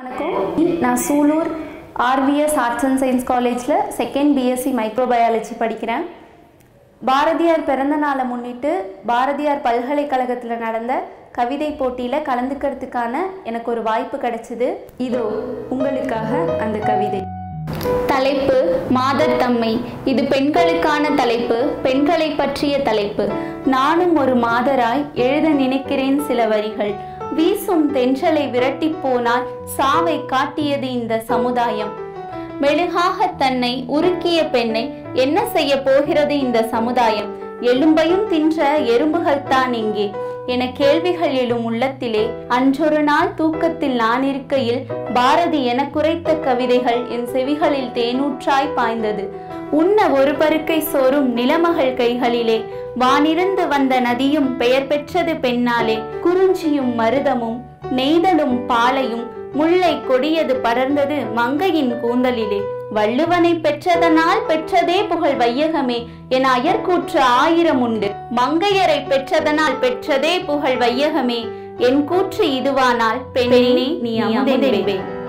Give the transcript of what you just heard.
வணக்கம் நான் Sulur RVS arts and science காலேஜில் செகண்ட் பிஎஸ்சி மைக்ரோபயாலஜி படிக்கிறேன் பாரதியார் பிறந்த நாளை முன்னிட்டு பாரதியார் பல்கலைக்கழகத்தில் நடந்த கவிதை போட்டியில் கலந்துக்கிறதுக்கான எனக்கு ஒரு வாய்ப்பு கிடைச்சிது இதோ உங்களுக்காக அந்த கவிதை தலைப்பு மாதர் தம்மை இது பெண்களுக்கான தலைப்பு பெண்களை பற்றிய தலைப்பு நானும் ஒரு மாதராய் எழுத நினைக்கிறேன் சில வரிகள் வீசும் தென்றலை விரட்டி போனால் சாவை காட்டியது இந்த சமுதாயம் மெழுகாக தன்னை உருக்கிய பெண்ணை என்ன செய்ய போகிறது இந்த சமுதாயம் எலும்பையும் தின்ற எறும்புகள் தான் இங்கே என கேள்விகள் எழும் உள்ளத்திலே அன்றொரு நாள் தூக்கத்தில் நான் இருக்கையில் பாரதி என குறைத்த கவிதைகள் என் செவிகளில் தேனூற்றாய் பாய்ந்தது உண்ண ஒரு பருக்கை சோறும் நிலமகள் கைகளிலே வானிருந்து வந்த நதியும் பெயர் பெற்றது பெண்ணாலே குறிஞ்சியும் மருதமும் நெய்தலும் பாலையும் முல்லை கொடியது படர்ந்தது மங்கையின் கூந்தலிலே வள்ளுவனை பெற்றதனால் பெற்றதே புகழ் வையகமே என அயர்கூற்று ஆயிரம் உண்டு மங்கையரை பெற்றதனால் பெற்றதே புகழ் வையகமே என் கூற்று இதுவானால் பெண்ணே நீ அமுதென்பே